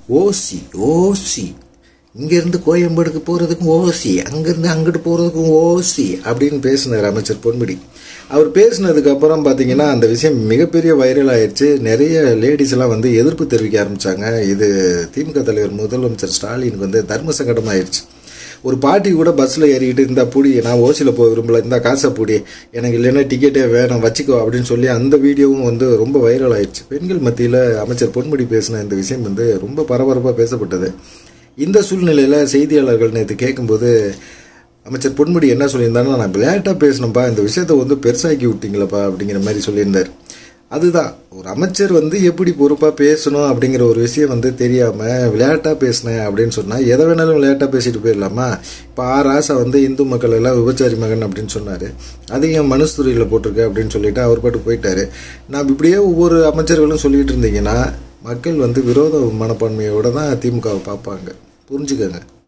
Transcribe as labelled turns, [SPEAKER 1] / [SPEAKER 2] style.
[SPEAKER 1] ஓசி ஓசி இங்கேருந்து கோயம்பேடுக்கு போகிறதுக்கும் ஓசி அங்கேருந்து அங்கிட்டு போகிறதுக்கும் ஓசி அப்படின்னு பேசினார் அமைச்சர் பொன்முடி அவர் பேசினதுக்கு அப்புறம் பார்த்தீங்கன்னா அந்த விஷயம் மிகப்பெரிய வைரல் ஆயிடுச்சு நிறைய லேடிஸ் எல்லாம் வந்து எதிர்ப்பு தெரிவிக்க ஆரம்பிச்சாங்க இது திமுக தலைவர் முதலமைச்சர் ஸ்டாலினுக்கு வந்து தர்ம சங்கடம் ஆயிடுச்சு ஒரு பாட்டி கூட பஸ்ஸில் ஏறிக்கிட்டு இந்த பூடி நான் ஓசியில் போக விரும்பல இந்த காசை பூடி எனக்கு இல்லைன்னா டிக்கெட்டே வேணும் வச்சுக்கோ அப்படின்னு சொல்லி அந்த வீடியோவும் வந்து ரொம்ப வைரல் ஆயிடுச்சு பெண்கள் மத்தியில் அமைச்சர் பொன்முடி பேசின இந்த விஷயம் வந்து ரொம்ப பரபரப்பாக பேசப்பட்டது இந்த சூழ்நிலையில் செய்தியாளர்கள் நேற்று கேட்கும்போது அமைச்சர் பொன்முடி என்ன சொல்லியிருந்தாருன்னா நான் விளையாட்டாக பேசினப்பா இந்த விஷயத்தை வந்து பெருசாக்கி விட்டீங்களப்பா அப்படிங்கிற மாதிரி சொல்லியிருந்தார் அதுதான் ஒரு அமைச்சர் வந்து எப்படி பொறுப்பாக பேசணும் அப்படிங்கிற ஒரு விஷயம் வந்து தெரியாமல் விளையாட்டாக பேசினேன் அப்படின்னு சொன்னால் எதை வேணாலும் விளையாட்டாக பேசிட்டு போயிடலாமா இப்போ ஆர் ஆசா வந்து இந்து மக்கள் எல்லாம் விபச்சாரி மகன் அப்படின்னு சொன்னார் அதையும் மனுஸ்துறையில் போட்டிருக்கு அப்படின்னு சொல்லிட்டு அவர் பாட்டு போயிட்டாரு நான் இப்படியே ஒவ்வொரு அமைச்சர்களும் சொல்லிட்டு இருந்தீங்கன்னா மக்கள் வந்து விரோத மனப்பான்மையோட தான் திமுகவை பார்ப்பாங்க புரிஞ்சுக்கங்க